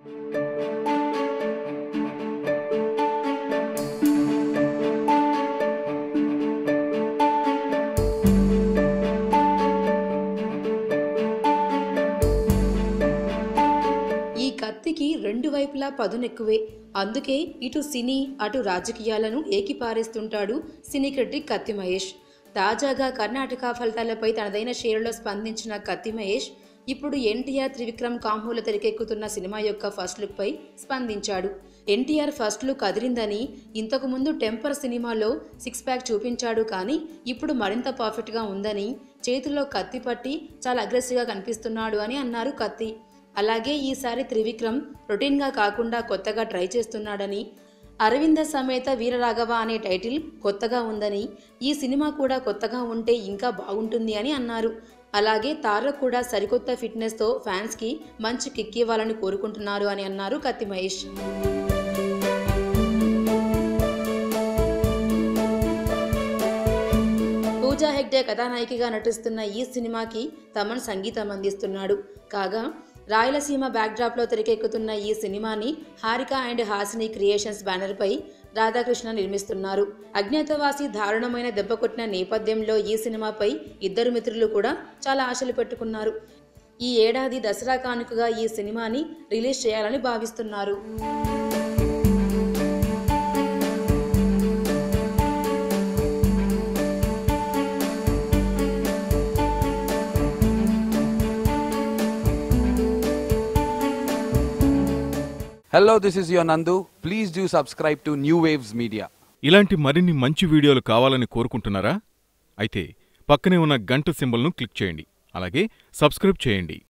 ఈ కత్తికి రెండు వైపులా పదునెక్కువే అందుకే ఇటు సినీ అటు రాజకీయాలను ఏకిపారేస్తుంటాడు సినీ క్రిటిక్ కత్తి మహేష్ తాజాగా కర్ణాటక ఫలితాలపై తనదైన షేరులో స్పందించిన కత్తి మహేష్ ఇప్పుడు ఎన్టీఆర్ త్రివిక్రమ్ కాంబోలో తెరకెక్కుతున్న సినిమా యొక్క ఫస్ట్ లుక్ పై స్పందించాడు ఎన్టీఆర్ ఫస్ట్ లుక్ అదిరిందని ఇంతకు ముందు టెంపర్ సినిమాలో సిక్స్ ప్యాక్ చూపించాడు కానీ ఇప్పుడు మరింత పర్ఫెక్ట్గా ఉందని చేతిలో కత్తి పట్టి చాలా అగ్రెసివ్గా కనిపిస్తున్నాడు అని అన్నారు కత్తి అలాగే ఈసారి త్రివిక్రమ్ రొటీన్గా కాకుండా కొత్తగా ట్రై చేస్తున్నాడని అరవింద సమేత వీరరాఘవ అనే టైటిల్ కొత్తగా ఉందని ఈ సినిమా కూడా కొత్తగా ఉంటే ఇంకా బాగుంటుంది అని అన్నారు అలాగే తారక్ కూడా సరికొత్త ఫిట్నెస్తో ఫ్యాన్స్కి మంచి కిక్ ఇవ్వాలని కోరుకుంటున్నారు అని అన్నారు కత్తి మహేష్ పూజా హెగ్డే కథానాయికగా నటిస్తున్న ఈ సినిమాకి తమన్ సంగీతం అందిస్తున్నాడు కాగా రాయలసీమ బ్యాక్డ్రాప్లో తెరకెక్కుతున్న ఈ సినిమాని హారిక అండ్ హాసిని క్రియేషన్స్ బ్యానర్పై రాధాకృష్ణ నిర్మిస్తున్నారు అజ్ఞాతవాసి దారుణమైన దెబ్బ కొట్టిన నేపథ్యంలో ఈ సినిమాపై ఇద్దరు మిత్రులు కూడా చాలా ఆశలు పెట్టుకున్నారు ఈ ఏడాది దసరా కానుకగా ఈ సినిమాని రిలీజ్ చేయాలని భావిస్తున్నారు Hello, this is your Nandu. Please do subscribe to New Waves Media. ఇలాంటి మరిన్ని మంచి వీడియోలు కావాలని కోరుకుంటున్నారా అయితే పక్కనే ఉన్న గంట సింబల్ను క్లిక్ చేయండి అలాగే సబ్స్క్రైబ్ చేయండి